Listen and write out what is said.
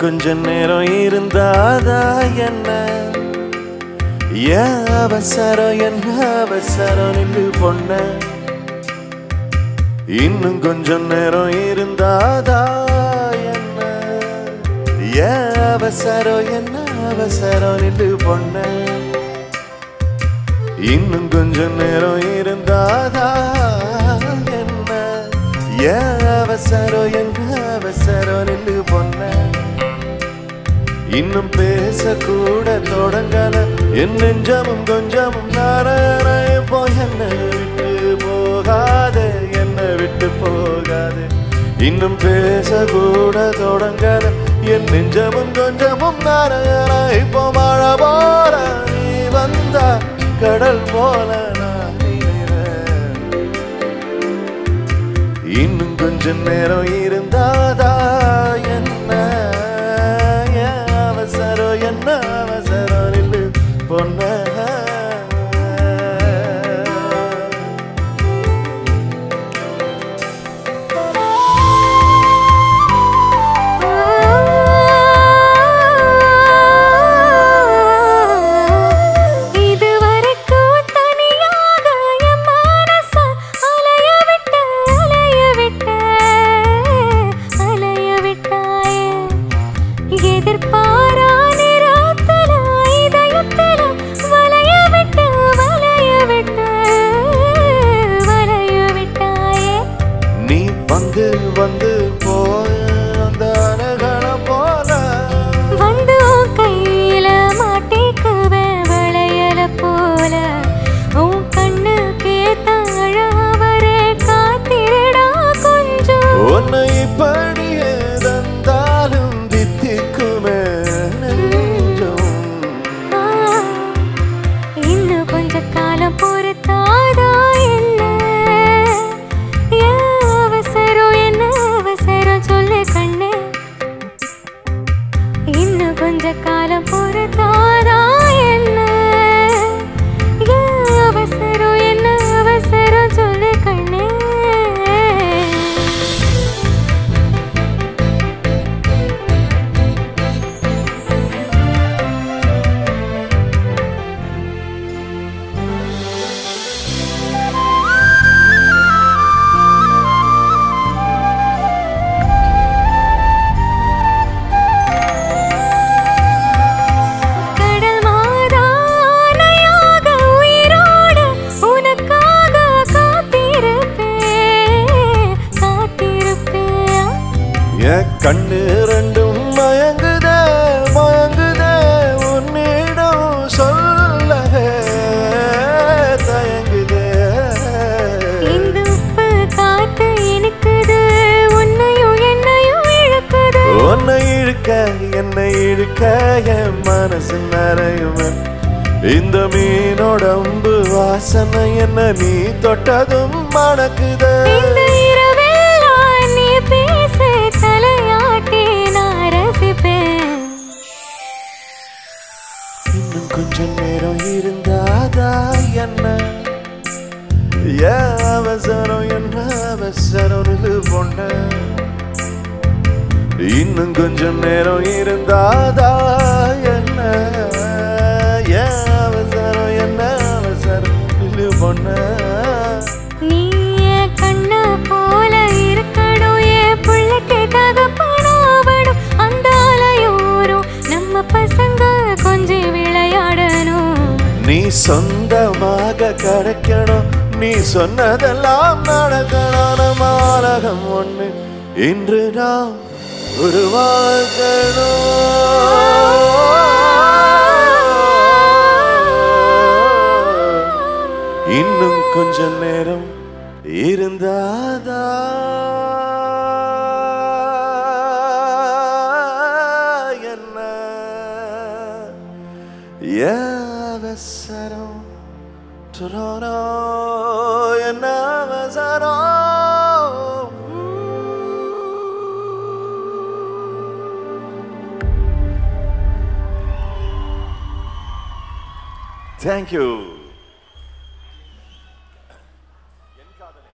கொஞ்ச நேரம் இருந்தாதா என்ன ஏன் அவசரம் என்ன அவசரம் நின்று பொண்ண இன்னும் கொஞ்சம் நேரம் இருந்தாதா என்ன ஏன் அவசரம் என்ன அவசரம் நின்று பொண்ண இன்னும் கொஞ்சம் நேரம் இருந்தாதா என்ன ஏன் அவசரம் என்ன அவசரம் நின்று பொண்ண இன்னும் பேசக்கூட தொடங்கல என் நெஞ்சமும் கொஞ்சமும் நாராயண போய் என்ன விட்டு போகாதே என்ன விட்டு போகாதே இன்னும் பேசக்கூட தொடங்கல என் நெஞ்சமும் கொஞ்சமும் நாராயண இப்போ மழை போல நீ வந்தா கடல் போல நான் நினைறேன் இன்னும் கொஞ்ச நேரம் இருந்தாதா என்ன ஏன் அவசரம் என்ன அவசரம் நில்லு பொண்ண இதுவரைக்கும் தனியாக என் மனச அலைய விட்ட, அலைய விட்ட, அலைய விட்டாயே. எதிர்பாரா நிறத்துல, இதயத்துல வளைய விட்ட, வளைய விட்ட, வளைய விட்டாயே. நீ வந்து வந்து போய் அந்த அணுகணம் போல வந்து உன் கையில மாட்டிக்குவேன் வளையல போல உன் கண்ணுக்கு தாழவரே காத்திரடா கொஞ்சம் உன்னை இப்படியே தந்தாலும் தித்திக்குமே நெஞ்சம் ஆ, இன்னும் கொஞ்ச காலம் பொறுத்தாதா என்ன ஏன் அவசரம் என்ன அவசரம் சொல்லு கண்ணே இன்னும் கொஞ்ச காலம் பொறுத்தாதா என்ன ஏன் அவசரம் என்ன அவசரம் சொல்லு கண்ணே கடல் மாதானையாக உயிரோடு உனக்காக காத்திருப்பேன் காத்திருப்பேன் என் கண்ணு ரெண்டும் மயங்குதே மயங்குதே உன்னிடம் சொல்லவே தயங்குதே இந்த உப்பு காத்து இனிக்குது உன்னையும் என்னையும் இழுக்குது உன்னை இழுக்க என்னை இழுக்க என் மனசு நிறையுமே இந்த மீனோடம்பு வாசனை என்ன நீ தொட்டதும் மணக்குதே இந்த இரவெல்லாம் நீ பேச தலையாட்டி நான் ரசிப்பேன் இன்னும் கொஞ்சம் நேரம் இருந்தாதா என்ன ஏன் அவசரம் என்ன அவசரம் நில்லு பொண்ண இன்னும் கொஞ்சம் நேரம் இருந்தாதா என்ன ஏன் அவசரம் என்ன அவசரம் நில்லு பொண்ண நீ என் கண்ணு போல இருக்கணும் என் பிள்ளைக்கு தகப்பனாவணும் அந்த அலையோரும் நம்ம பசங்க கொஞ்சம் விளையாடணும் நீ சொந்தமாக கிடைக்கணும் நீ சொன்னதெல்லாம் நடக்கணும் நம்ம உலகம் ஒண்ணு இன்று நாம் உருவாகணும் இன்னும் கொஞ்ச நேரம் இருந்தாதா என்ன அவசரம் துரோனோ என்ன அவசரம் Thank you.